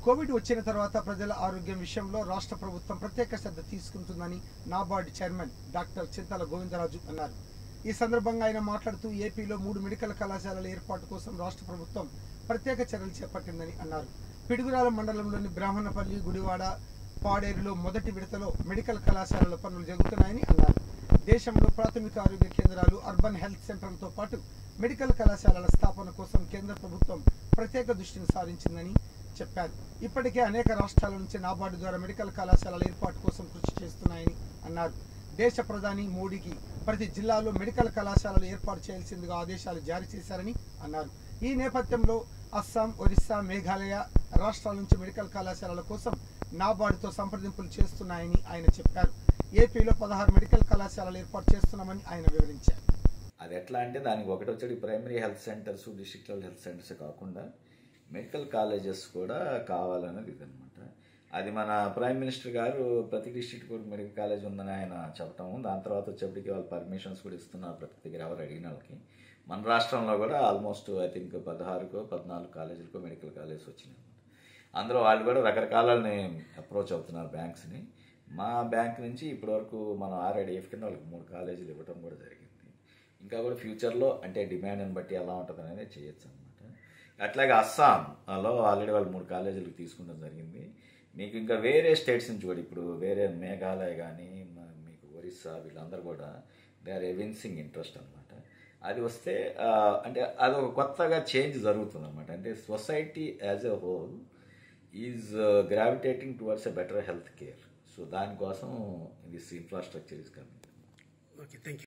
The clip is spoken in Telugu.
కోవిడ్ వచ్చిన తర్వాత ప్రజల ఆరోగ్యం విషయంలో రాష్ట్ర ప్రభుత్వం ప్రత్యేక శ్రద్ధ తీసుకుంటుందని నాబార్డ్ చైర్మన్ డాక్టర్ చింతల గోవిందరాజు అన్నారు ఈ సందర్భంగా ఆయన మాట్లాడుతూ ఏపీలో మూడు మెడికల్ కళాశాలల ఏర్పాటు కోసం రాష్ట్ర ప్రభుత్వం ప్రత్యేక చర్యలు చేపట్టిందని అన్నారు పిడుగురాల మండలంలోని బ్రాహ్మణపల్లి గుడివాడ పాడేరులో మొదటి విడతలో మెడికల్ కళాశాలల పనులు జరుగుతున్నాయని అన్నారు దేశంలో ప్రాథమిక ఆరోగ్య కేంద్రాలు అర్బన్ హెల్త్ సెంటర్లతో పాటు మెడికల్ కళాశాలల స్థాపన కోసం కేంద్ర ప్రభుత్వం ప్రత్యేక దృష్టిని సారించిందని చెప్పారు ఇప్పటికే అనేక రాష్ట్రాల నుంచి నాబార్డు ద్వారా మెడికల్ కళాశాలల ఏర్పాటు కోసం కృషి చేస్తున్నాయని అన్నారు దేశ ప్రధాని మోడీకి ప్రతి జిల్లాలో మెడికల్ కళాశాలలు ఏర్పాటు చేయాల్సిందిగా ఆదేశాలు జారీ చేశారని అన్నారు ఈ నేపథ్యంలో అస్సాం ఒరిస్సా మేఘాలయ రాష్ట్రాల నుంచి మెడికల్ కళాశాలల కోసం నాబార్డుతో సంప్రదింపులు చేస్తున్నాయని ఆయన చెప్పారు ఏపీలో పదహారు మెడికల్ కళాశాలలు ఏర్పాటు చేస్తున్నామని ఆయన వివరించారు అది ఎట్లా అంటే దానికి ఒకటి వచ్చేది primary health centres district level health centres కాకుండా మెడికల్ కాలేజెస్ కూడా కావాలన్నది ఇదనమాట అది మన ప్రైమ్ మినిస్టర్ గారు ప్రతి డిస్ట్రిక్ట్ కూడా మెడికల్ కాలేజ్ ఉందని ఆయన చెప్పటము దాని తర్వాత వచ్చేప్పటికి వాళ్ళు పర్మిషన్స్ కూడా ఇస్తున్నారు ప్రతి దగ్గర ఎవరు అడిగిన వాళ్ళకి మన రాష్ట్రంలో కూడా ఆల్మోస్ట్ ఐ థింక్ పదహారుకో పద్నాలుగు కాలేజీలకో మెడికల్ కాలేజ్ వచ్చినాయి అనమాట అందులో వాళ్ళు కూడా రకరకాలని అప్రోచ్ అవుతున్నారు బ్యాంక్స్ని మా బ్యాంక్ నుంచి ఇప్పటివరకు మనం ఆర్ఐడిఎఫ్ కింద వాళ్ళకి మూడు కాలేజీలు ఇవ్వడం కూడా జరిగింది ఇంకా కూడా ఫ్యూచర్లో అంటే డిమాండ్ని బట్టి ఎలా ఉంటుంది అనేది చేయొచ్చు అనమాట అట్లాగే అస్సాంలో ఆల్రెడీ వాళ్ళు మూడు కాలేజీలు తీసుకోవడం జరిగింది మీకు ఇంకా వేరే స్టేట్స్ నుంచి కూడా ఇప్పుడు వేరే మేఘాలయ కానీ మీకు ఒరిస్సా వీళ్ళందరూ కూడా దే ఆర్ ఎవిన్సింగ్ ఇంట్రెస్ట్ అనమాట అది వస్తే ఆ, అంటే అదొక కొత్తగా చేంజ్ జరుగుతుంది అనమాట అంటే society as a whole is gravitating towards a better health care so దానికోసం this infrastructure is coming okay thank you